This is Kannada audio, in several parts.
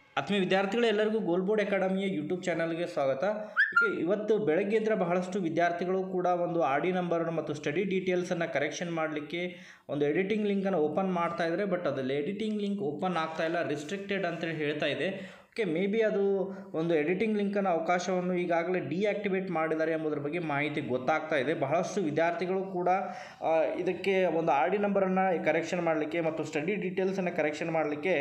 ಆತ್ಮೀಯ ವಿದ್ಯಾರ್ಥಿಗಳು ಎಲ್ಲರಿಗೂ ಗೋಲ್ ಬೋರ್ಡ್ ಅಕಾಡೆಮಿಯ ಯೂಟ್ಯೂಬ್ ಚಾನಲ್ಗೆ ಸ್ವಾಗತ ಓಕೆ ಇವತ್ತು ಬೆಳಗ್ಗೆ ಇದ್ದರೆ ಬಹಳಷ್ಟು ವಿದ್ಯಾರ್ಥಿಗಳು ಕೂಡ ಒಂದು ಆರ್ ಡಿ ನಂಬರನ್ನು ಮತ್ತು ಸ್ಟಡಿ ಡೀಟೇಲ್ಸನ್ನು ಕರೆಕ್ಷನ್ ಮಾಡಲಿಕ್ಕೆ ಒಂದು ಎಡಿಟಿಂಗ್ ಲಿಂಕನ್ನು ಓಪನ್ ಮಾಡ್ತಾ ಇದ್ದಾರೆ ಬಟ್ ಅದಲ್ಲಿ ಎಡಿಟಿಂಗ್ ಲಿಂಕ್ ಓಪನ್ ಆಗ್ತಾ ಇಲ್ಲ ರಿಸ್ಟ್ರಿಕ್ಟೆಡ್ ಅಂತೇಳಿ ಹೇಳ್ತಾ ಇದೆ ಓಕೆ ಮೇ ಬಿ ಅದು ಒಂದು ಎಡಿಟಿಂಗ್ ಲಿಂಕನ್ನು ಅವಕಾಶವನ್ನು ಈಗಾಗಲೇ ಡಿಆಕ್ಟಿವೇಟ್ ಮಾಡಿದ್ದಾರೆ ಎಂಬುದರ ಬಗ್ಗೆ ಮಾಹಿತಿ ಗೊತ್ತಾಗ್ತಾ ಇದೆ ಬಹಳಷ್ಟು ವಿದ್ಯಾರ್ಥಿಗಳು ಕೂಡ ಆ, ಇದಕ್ಕೆ ಒಂದು ಆರ್ ಡಿ ನಂಬರನ್ನು ಕರೆಕ್ಷನ್ ಮಾಡಲಿಕ್ಕೆ ಮತ್ತು ಸ್ಟಡಿ ಡೀಟೇಲ್ಸನ್ನು ಕರೆಕ್ಷನ್ ಮಾಡಲಿಕ್ಕೆ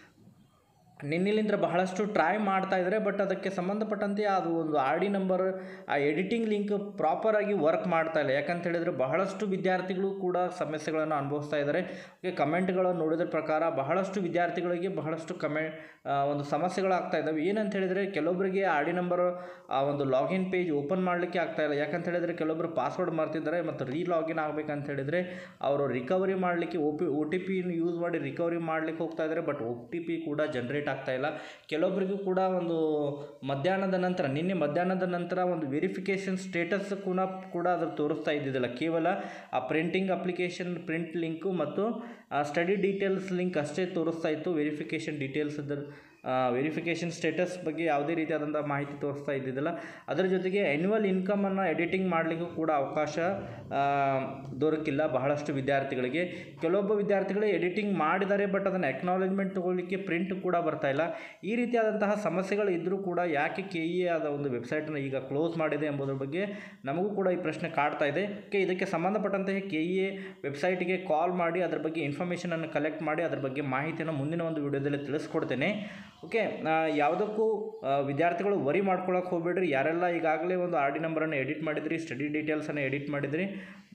ನಿನ್ನೆಲಿಂದ ಬಹಳಷ್ಟು ಟ್ರೈ ಮಾಡ್ತಾ ಇದ್ದಾರೆ ಬಟ್ ಅದಕ್ಕೆ ಸಂಬಂಧಪಟ್ಟಂತೆ ಅದು ಒಂದು ಆರ್ ಡಿ ನಂಬರ್ ಆ ಎಡಿಟಿಂಗ್ ಲಿಂಕ್ ಪ್ರಾಪರಾಗಿ ವರ್ಕ್ ಮಾಡ್ತಾ ಇಲ್ಲ ಯಾಕಂತ ಹೇಳಿದರೆ ಬಹಳಷ್ಟು ವಿದ್ಯಾರ್ಥಿಗಳು ಕೂಡ ಸಮಸ್ಯೆಗಳನ್ನು ಅನುಭವಿಸ್ತಾ ಇದ್ದಾರೆ ಓಕೆ ಕಮೆಂಟ್ಗಳನ್ನು ನೋಡಿದ್ರ ಪ್ರಕಾರ ಬಹಳಷ್ಟು ವಿದ್ಯಾರ್ಥಿಗಳಿಗೆ ಬಹಳಷ್ಟು ಕಮೆಂಟ್ ಒಂದು ಸಮಸ್ಯೆಗಳಾಗ್ತಾ ಇದ್ದಾವೆ ಏನಂತ ಹೇಳಿದರೆ ಕೆಲವೊಬ್ಬರಿಗೆ ಆರ್ ಡಿ ನಂಬರ್ ಆ ಒಂದು ಲಾಗಿನ್ ಪೇಜ್ ಓಪನ್ ಮಾಡಲಿಕ್ಕೆ ಆಗ್ತಾ ಇಲ್ಲ ಯಾಕಂತ ಹೇಳಿದರೆ ಕೆಲವೊಬ್ಬರು ಪಾಸ್ವರ್ಡ್ ಮರ್ತಿದ್ದಾರೆ ಮತ್ತು ರೀ ಲಾಗಿನ್ ಆಗಬೇಕಂತ ಹೇಳಿದರೆ ಅವರು ರಿಕವರಿ ಮಾಡಲಿಕ್ಕೆ ಒ ಪಿ ಒ ಟಿ ಪಿನ ಯೂಸ್ ಮಾಡಿ ರಿಕವರಿ ಮಾಡಲಿಕ್ಕೆ ಹೋಗ್ತಾ ಇದ್ದಾರೆ ಬಟ್ ಒ ಟಿ ಪಿ ಕೂಡ ಜನ್ರೇಟ್ ಆಗ್ತಾ ಇಲ್ಲ ಕೆಲವೊಬ್ಬರಿಗೂ ಕೂಡ ಒಂದು ಮಧ್ಯಾಹ್ನದ ನಂತರ ನಿನ್ನೆ ಮಧ್ಯಾಹ್ನದ ನಂತರ ಒಂದು ವೆರಿಫಿಕೇಷನ್ ಸ್ಟೇಟಸ್ ಕೂಡ ಕೂಡ ಅದು ತೋರಿಸ್ತಾ ಇದ್ದಿದ್ದಿಲ್ಲ ಕೇವಲ ಆ ಪ್ರಿಂಟಿಂಗ್ ಅಪ್ಲಿಕೇಶನ್ ಪ್ರಿಂಟ್ ಲಿಂಕು ಮತ್ತು ಆ ಸ್ಟಡಿ ಡೀಟೇಲ್ಸ್ ಲಿಂಕ್ ಅಷ್ಟೇ ತೋರಿಸ್ತಾ ಇತ್ತು ವೆರಿಫಿಕೇಷನ್ ಡೀಟೇಲ್ಸ್ ವೆರಿಫಿಕೇಷನ್ ಸ್ಟೇಟಸ್ ಬಗ್ಗೆ ಯಾವುದೇ ರೀತಿಯಾದಂಥ ಮಾಹಿತಿ ತೋರಿಸ್ತಾ ಇದ್ದಿದ್ದಿಲ್ಲ ಅದರ ಜೊತೆಗೆ ಆ್ಯನ್ಯುವಲ್ ಇನ್ಕಮನ್ನು ಎಡಿಟಿಂಗ್ ಮಾಡಲಿಕ್ಕೂ ಕೂಡ ಅವಕಾಶ ಆ, ದೊರಕಿಲ್ಲ ಬಹಳಷ್ಟು ವಿದ್ಯಾರ್ಥಿಗಳಿಗೆ ಕೆಲವೊಬ್ಬ ವಿದ್ಯಾರ್ಥಿಗಳು ಎಡಿಟಿಂಗ್ ಮಾಡಿದ್ದಾರೆ ಬಟ್ ಅದನ್ನು ಎಕ್ನಾಲೇಜ್ಮೆಂಟ್ ತೊಗೊಳ್ಳಿಕ್ಕೆ ಪ್ರಿಂಟ್ ಕೂಡ ಬರ್ತಾ ಇಲ್ಲ ಈ ರೀತಿಯಾದಂತಹ ಸಮಸ್ಯೆಗಳು ಇದ್ದರೂ ಕೂಡ ಯಾಕೆ ಕೆ ಇ ಆದ ಒಂದು ವೆಬ್ಸೈಟನ್ನು ಈಗ ಕ್ಲೋಸ್ ಮಾಡಿದೆ ಎಂಬುದರ ಬಗ್ಗೆ ನಮಗೂ ಕೂಡ ಈ ಪ್ರಶ್ನೆ ಕಾಡ್ತಾ ಇದೆ ಓಕೆ ಇದಕ್ಕೆ ಸಂಬಂಧಪಟ್ಟಂತೆ ಕೆ ಇ ಎ ವೆಬ್ಸೈಟ್ಗೆ ಕಾಲ್ ಮಾಡಿ ಅದರ ಬಗ್ಗೆ ಇನ್ಫಾರ್ಮೇಷನನ್ನು ಕಲೆಕ್ಟ್ ಮಾಡಿ ಅದರ ಬಗ್ಗೆ ಮಾಹಿತಿಯನ್ನು ಮುಂದಿನ ಒಂದು ವಿಡಿಯೋದಲ್ಲಿ ತಿಳಿಸ್ಕೊಡ್ತೇನೆ ಓಕೆ ಯಾವುದಕ್ಕೂ ಆ, ವಿದ್ಯಾರ್ಥಿಗಳು ವರಿ ಮಾಡ್ಕೊಳಕ್ಕೆ ಹೋಗ್ಬೇಡ್ರಿ ಯಾರೆಲ್ಲ ಈಗಾಗಲೇ ಒಂದು ಆರ್ ಡಿ ನಂಬರನ್ನು ಎಡಿಟ್ ಮಾಡಿದ್ರಿ ಸ್ಟಡಿ ಡೀಟೇಲ್ಸನ್ನು ಎಡಿಟ್ ಮಾಡಿದ್ರಿ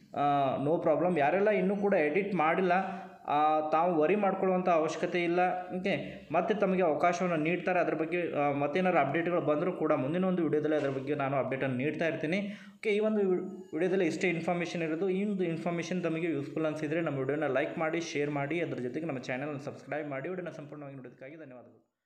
ನೋ ಪ್ರಾಬ್ಲಮ್ ಯಾರೆಲ್ಲ ಇನ್ನೂ ಕೂಡ ಎಡಿಟ್ ಮಾಡಿಲ್ಲ ಆ, ತಾವು ವರಿ ಮಾಡ್ಕೊಳ್ಳುವಂಥ ಅವಶ್ಯಕತೆ ಇಲ್ಲ ಓಕೆ ಮತ್ತೆ ತಮಗೆ ಅವಕಾಶವನ್ನು ನೀಡ್ತಾರೆ ಅದ್ರ ಬಗ್ಗೆ ಆ, ಮತ್ತೇನಾದ್ರು ಅಪ್ಡೇಟ್ಗಳು ಬಂದರೂ ಕೂಡ ಮುಂದಿನ ಒಂದು ವಿಡಿಯೋದಲ್ಲಿ ಅದರ ಬಗ್ಗೆ ನಾನು ಅಪ್ಡೇಟನ್ನು ನೀಡ್ತಾ ಇರ್ತೀನಿ ಓಕೆ ಈ ಒಂದು ವಿಡಿಯೋದಲ್ಲಿ ಇಷ್ಟೇ ಇನ್ಫಾರ್ಮೇಷನ್ ಇರೋದು ಈ ಒಂದು ಇನ್ಫಾರ್ಮೇಷನ್ ತಮಗೆ ಯೂಸ್ಫುಲ್ ಅನಿಸಿದರೆ ನಮ್ಮ ವಿಡಿಯೋನ ಲೈಕ್ ಮಾಡಿ ಶೇರ್ ಮಾಡಿ ಅದರ ಜೊತೆಗೆ ನಮ್ಮ ಚಾನಲ್ನ ಸಬ್ಸ್ಕ್ರೈಬ್ ಮಾಡಿ ವಿಡಿಯೋನ ಸಂಪೂರ್ಣವಾಗಿ ನೋಡೋದಕ್ಕಾಗಿ ಧನ್ಯವಾದಗಳು